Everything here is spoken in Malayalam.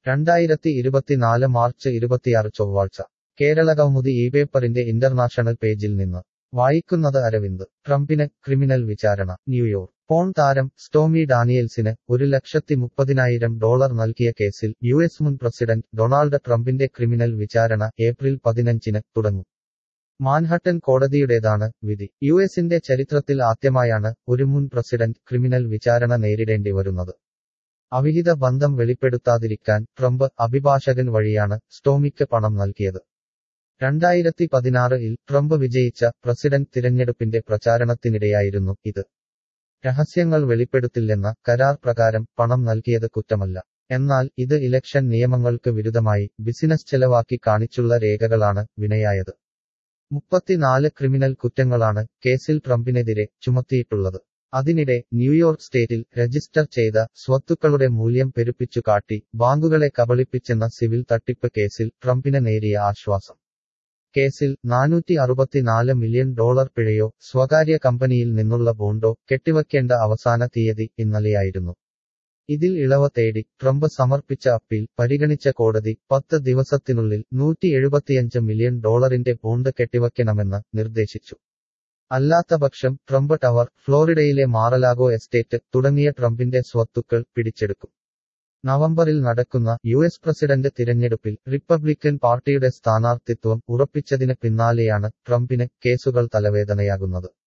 രണ്ടായിരത്തി ഇരുപത്തിനാല് മാർച്ച് ഇരുപത്തിയാറ് ചൊവ്വാഴ്ച കേരള കൗമുദി ഈ പേപ്പറിന്റെ ഇന്റർനാഷണൽ പേജിൽ നിന്ന് വായിക്കുന്നത് അരവിന്ദ് ട്രംപിന് ക്രിമിനൽ വിചാരണ ന്യൂയോർക്ക് പോൺ താരം സ്റ്റോമി ഡാനിയൽസിന് ഒരു ലക്ഷത്തി മുപ്പതിനായിരം ഡോളർ നൽകിയ കേസിൽ യു എസ് മുൻ പ്രസിഡന്റ് ഡൊണാൾഡ് ട്രംപിന്റെ ക്രിമിനൽ വിചാരണ ഏപ്രിൽ പതിനഞ്ചിന് തുടങ്ങും മാൻഹട്ടൻ കോടതിയുടേതാണ് വിധി യു എസിന്റെ ചരിത്രത്തിൽ ആദ്യമായാണ് ഒരു മുൻ പ്രസിഡന്റ് ക്രിമിനൽ വിചാരണ നേരിടേണ്ടി വരുന്നത് അവിഹിത ബന്ധം വെളിപ്പെടുത്താതിരിക്കാൻ ട്രംപ് അഭിഭാഷകൻ വഴിയാണ് സ്റ്റോമിക്ക് പണം നൽകിയത് രണ്ടായിരത്തി പതിനാറിൽ ട്രംപ് വിജയിച്ച പ്രസിഡന്റ് തിരഞ്ഞെടുപ്പിന്റെ പ്രചാരണത്തിനിടെയായിരുന്നു ഇത് രഹസ്യങ്ങൾ വെളിപ്പെടുത്തില്ലെന്ന കരാർ പ്രകാരം പണം നൽകിയത് കുറ്റമല്ല എന്നാൽ ഇത് ഇലക്ഷൻ നിയമങ്ങൾക്ക് വിരുദ്ധമായി ബിസിനസ് ചെലവാക്കി കാണിച്ചുള്ള രേഖകളാണ് വിനയായത് മുപ്പത്തിനാല് ക്രിമിനൽ കുറ്റങ്ങളാണ് കേസിൽ ട്രംപിനെതിരെ ചുമത്തിയിട്ടുള്ളത് അതിനിടെ ന്യൂയോർക്ക് സ്റ്റേറ്റിൽ രജിസ്റ്റർ ചെയ്ത സ്വത്തുക്കളുടെ മൂല്യം പെരുപ്പിച്ചു കാട്ടി ബാങ്കുകളെ കബളിപ്പിച്ചെന്ന സിവിൽ തട്ടിപ്പ് കേസിൽ ട്രംപിന് നേരിയ ആശ്വാസം കേസിൽ നാനൂറ്റി അറുപത്തിനാല് മില്യൺ ഡോളർ പിഴയോ സ്വകാര്യ കമ്പനിയിൽ നിന്നുള്ള ബോണ്ടോ കെട്ടിവയ്ക്കേണ്ട അവസാന തീയതി ഇന്നലെയായിരുന്നു ഇതിൽ ഇളവ് തേടി ട്രംപ് സമർപ്പിച്ച അപ്പീൽ പരിഗണിച്ച കോടതി പത്ത് ദിവസത്തിനുള്ളിൽ നൂറ്റി എഴുപത്തിയഞ്ച് മില്യൺ ഡോളറിന്റെ ബോണ്ട് കെട്ടിവയ്ക്കണമെന്ന് നിർദ്ദേശിച്ചു അല്ലാത്തപക്ഷം ട്രംപ് ടവർ ഫ്ലോറിഡയിലെ മാറലാഗോ എസ്റ്റേറ്റ് തുടങ്ങിയ ട്രംപിന്റെ സ്വത്തുക്കൾ പിടിച്ചെടുക്കും നവംബറിൽ നടക്കുന്ന യു എസ് പ്രസിഡന്റ് തിരഞ്ഞെടുപ്പിൽ റിപ്പബ്ലിക്കൻ പാർട്ടിയുടെ സ്ഥാനാർത്ഥിത്വം ഉറപ്പിച്ചതിന് പിന്നാലെയാണ് ട്രംപിന് കേസുകൾ തലവേദനയാകുന്നത്